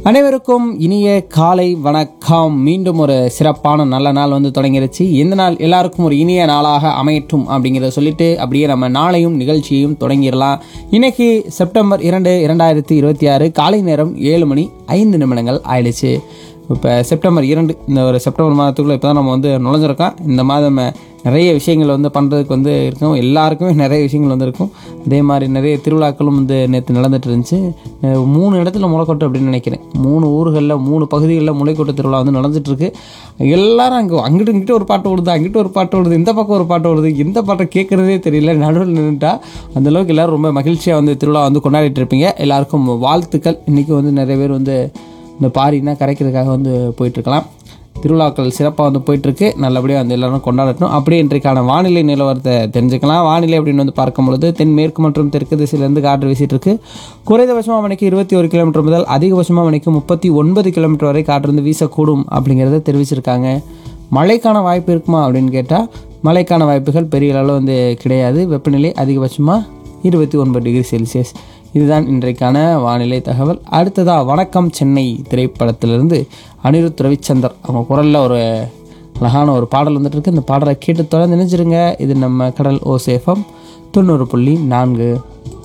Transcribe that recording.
அனைவருக்கும் இனிய காலை வணக்கம் மீண்டும் ஒரு சிறப்பான நல்ல நாள் வந்து தொடங்கிருச்சு இந்த நாள் எல்லாருக்கும் ஒரு இனிய நாளாக அமையட்டும் அப்படிங்கிறத சொல்லிட்டு அப்படியே நம்ம நாளையும் நிகழ்ச்சியையும் தொடங்கிடலாம் இன்னைக்கு செப்டம்பர் இரண்டு இரண்டாயிரத்தி இருபத்தி ஆறு காலை நேரம் ஏழு மணி ஐந்து நிமிடங்கள் ஆயிடுச்சு இப்போ செப்டம்பர் இரண்டு இந்த ஒரு செப்டம்பர் மாதத்துக்குள்ளே இப்போ தான் நம்ம வந்து நுழைஞ்சிருக்கோம் இந்த மாதம் நிறைய விஷயங்கள் வந்து பண்ணுறதுக்கு வந்து இருக்கும் எல்லாருக்குமே நிறைய விஷயங்கள் வந்து இருக்கும் அதே மாதிரி நிறைய திருவிழாக்களும் வந்து நேற்று நடந்துட்டு இருந்துச்சு அஹ் மூணு இடத்துல முளைக்கொட்டு அப்படின்னு நினைக்கிறேன் மூணு ஊர்களில் மூணு பகுதிகளில் முளைக்கொட்டு திருவிழா வந்து நடந்துட்டு இருக்கு எல்லாரும் அங்கே அங்கிட்டு இங்கிட்டு ஒரு பாட்டு ஓடுது அங்கிட்டு ஒரு பாட்டு ஓடுது இந்த பக்கம் ஒரு பாட்டு ஓடுது எந்த பாட்டை கேட்குறதே தெரியல நடுவில் நின்றுட்டா அந்தளவுக்கு எல்லோரும் ரொம்ப மகிழ்ச்சியாக வந்து திருவிழா வந்து கொண்டாடிட்டு இருப்பீங்க எல்லாருக்கும் வாழ்த்துக்கள் இன்றைக்கி வந்து நிறைய பேர் வந்து இந்த பாரினா கரைக்கிறதுக்காக வந்து போயிட்டுருக்கலாம் திருவிழாக்கள் சிறப்பாக வந்து போயிட்டுருக்கு நல்லபடியாக வந்து எல்லாரும் கொண்டாடட்டும் அப்படியே இன்றைக்கான வானிலை நிலவரத்தை தெரிஞ்சுக்கலாம் வானிலை அப்படின்னு வந்து பார்க்கும்பொழுது தென்மேற்கு மற்றும் தெற்கு திசையிலேருந்து காற்று வீசிட்டு இருக்கு குறைந்தபட்சமாக மணிக்கு இருபத்தி ஒரு கிலோமீட்டர் முதல் அதிகபட்சமாக மணிக்கு முப்பத்தி ஒன்பது கிலோமீட்டர் வரை காற்று வந்து வீசக்கூடும் அப்படிங்கிறத தெரிவிச்சிருக்காங்க மழைக்கான வாய்ப்பு இருக்குமா அப்படின்னு கேட்டால் மழைக்கான வாய்ப்புகள் பெரிய அளவில் வந்து கிடையாது வெப்பநிலை அதிகபட்சமாக இருபத்தி ஒன்பது டிகிரி செல்சியஸ் இதுதான் இன்றைக்கான வானிலை தகவல் அடுத்ததா வணக்கம் சென்னை திரைப்படத்திலிருந்து அனிருத் ரவிச்சந்தர் அவங்க குரலில் ஒரு அழகான ஒரு பாடல் வந்துட்டு இருக்கு இந்த பாடலை கேட்டு தொடர்ந்து நினைச்சிருங்க இது நம்ம கடல் ஓசேஃபம் தொண்ணூறு புள்ளி நான்கு